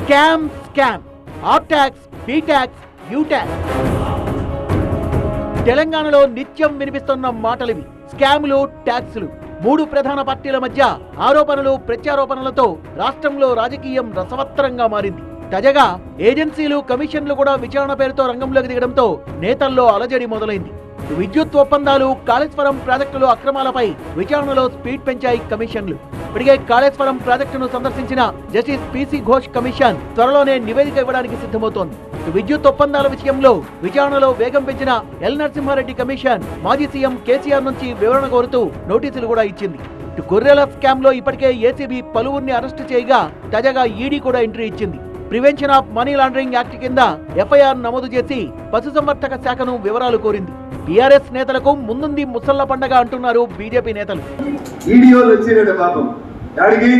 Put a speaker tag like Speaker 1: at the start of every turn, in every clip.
Speaker 1: scam scam R tax B tax U tax తెలంగాణలో నిత్యం వినిపిస్తున్న మాటలివి స్కాములు ట్యాక్సులు మూడు ప్రధాన పార్టీల మధ్య ఆరోపణలు ప్రత్యారోపణలతో రాష్ట్రంలో రాజకీయం రసవత్తరంగా మారింది తాజాగా ఏజెన్సీలు కమిషన్లు కూడా విచారణ పేరుతో రంగంలోకి దిగడంతో నేతల్లో అలజడి మొదలైంది విద్యుత్ ఒప్పందాలు కాళేశ్వరం ప్రాజెక్టులు అక్రమాలపై విచారణలో స్పీడ్ పెంచాయి కమిషన్లు ఇప్పటికే కాళేశ్వరం ప్రాజెక్టును సందర్శించిన జస్టిస్ పిసి ఘోష్ కమిషన్ త్వరలోనే నివేదిక ఇవ్వడానికి సిద్ధమవుతోంది ఇటు విద్యుత్ ఒప్పందాల విషయంలో విచారణలో వేగం పెంచిన ఎల్ నరసింహారెడ్డి కమిషన్ మాజీ సీఎం కేసీఆర్ నుంచి వివరణ కోరుతూ నోటీసులు కూడా ఇచ్చింది ఇటు గొర్రెల స్కామ్ లో ఇప్పటికే ఏసీబీ పలువురిని అరెస్టు చేయగా తాజాగా ఈడీ కూడా ఎంట్రీ ఇచ్చింది prevention of money laundering act కింద ఎఫ్ఐఆర్ నమోదు చేసి పశుసంవర్ధక శాఖను వివరాలు కోరింది టీఆర్ఎస్ నేతలకు ముందుంది ముసళ్ల పండగ అంటున్నారు బీజేపీ నేతలు
Speaker 2: వీడియోలు వచ్చినాడు పాపం దాడికి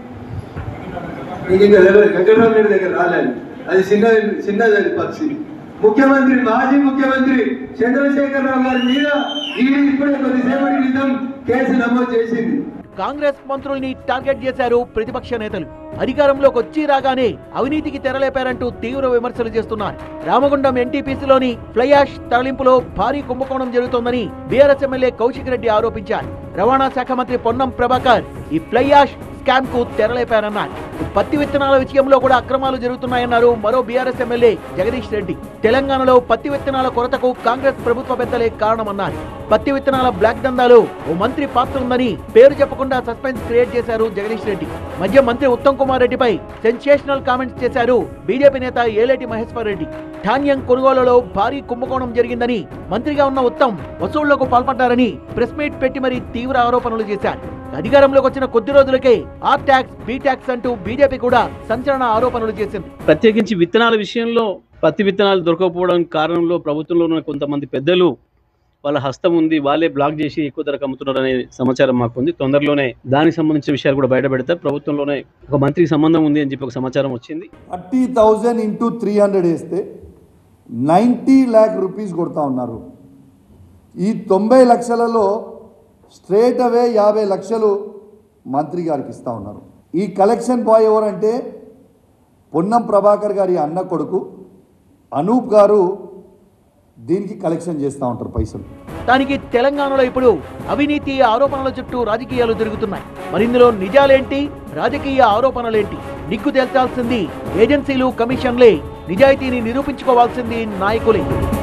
Speaker 2: నీకు ఇంకా తెలియదు వెంకటరావు రెడ్డి దగ్గర రాలేదు అది చిన్న చిన్నది అది పక్షి ముఖ్యమంత్రి మాజీ ముఖ్యమంత్రి చంద్రశేఖరరావు గారి మీద ఈడీ ఇప్పుడే కొద్దిసేపటి క్రితం కేసు నమోదు చేసింది
Speaker 1: కాంగ్రెస్ మంత్రుల్ని టార్గెట్ చేశారు ప్రతిపక్ష నేతలు అధికారంలోకి వచ్చి రాగానే అవినీతికి తెరలేపారంటూ తీవ్ర విమర్శలు చేస్తున్నారు రామగుండం ఎన్టీపీసీలోని ఫ్లై యాష్ తరలింపులో భారీ కుంభకోణం జరుగుతోందని బీఆర్ఎస్ ఎమ్మెల్యే కౌశిక్ రెడ్డి ఆరోపించారు రవాణా శాఖ మంత్రి పొన్నం ప్రభాకర్ ఈ ఫ్లై యాష్ స్కామ్ కు తెరలేపారన్నారు పత్తి విత్తనాల విషయంలో కూడా అక్రమాలు జరుగుతున్నాయన్నారు మరో బీఆర్ఎస్ ఎమ్మెల్యే జగదీష్ రెడ్డి తెలంగాణలో పత్తి విత్తనాల కొరతకు కాంగ్రెస్ ప్రభుత్వ పెద్దలే కారణమన్నారు పత్తి విత్తనాల బ్లాక్ దందాలో ఓ మంత్రి పాత్ర ఉందని పేరు చెప్పకుండా సస్పెన్స్ క్రియేట్ చేశారు జగదీష్ రెడ్డి మధ్య మంత్రి ఉత్తమ్ కుమార్ రెడ్డిపై సెన్సేషనల్ కామెంట్స్ చేశారు బీజేపీ నేత ఏలేటి మహేశ్వర్ రెడ్డి ధాన్యం కొనుగోలులో భారీ కుంభకోణం జరిగిందని మంత్రిగా ఉన్న ఉత్తమ్ వసూళ్లకు పాల్పడ్డారని ప్రెస్ మీట్ పెట్టి మరీ తీవ్ర ఆరోపణలు చేశారు అధికారంలోకి వచ్చిన కొద్ది రోజులకే ఆర్ ట్యాక్స్ బీ ట్యాక్స్ అంటూ బీజేపీ కూడా సంచలన ఆరోపణలు చేసింది
Speaker 3: ప్రత్యేకించి విత్తనాల విషయంలో పత్తి విత్తనాలు దొరకకపోవడం కారణంలో ప్రభుత్వంలో ఉన్న కొంతమంది పెద్దలు వాళ్ళ హస్తం ఉంది వాళ్ళే బ్లాక్ చేసి ఎక్కువ ధరకు అమ్ముతున్నారు అనే సమాచారం మాకు ఉంది తొందరలోనే దానికి సంబంధించిన విషయాలు కూడా బయట పెడతారు ప్రభుత్వంలోనే ఒక మంత్రికి సంబంధం ఉంది అని చెప్పి ఒక సమాచారం వచ్చింది
Speaker 4: thirty thousand into three hundred వేస్తే నైంటీ ల్యాక్ రూపీస్ కొడతా ఉన్నారు ఈ తొంభై లక్షలలో స్ట్రేట్ అవే యాభై లక్షలు మంత్రి గారికి ఇస్తూ ఉన్నారు ఈ కలెక్షన్ బాయ్ ఎవరంటే పొన్నం ప్రభాకర్ గారి అన్న కొడుకు అనూప్ గారు దీనికి కలెక్షన్ చేస్తూ ఉంటారు పైసలు
Speaker 1: దానికి తెలంగాణలో ఇప్పుడు అవినీతి ఆరోపణల చుట్టూ రాజకీయాలు జరుగుతున్నాయి మరి ఇందులో నిజాలేంటి రాజకీయ ఆరోపణలేంటి నిగ్గు తేల్చాల్సింది ఏజెన్సీలు కమిషన్లే నిజాయితీని నిరూపించుకోవాల్సింది నాయకులే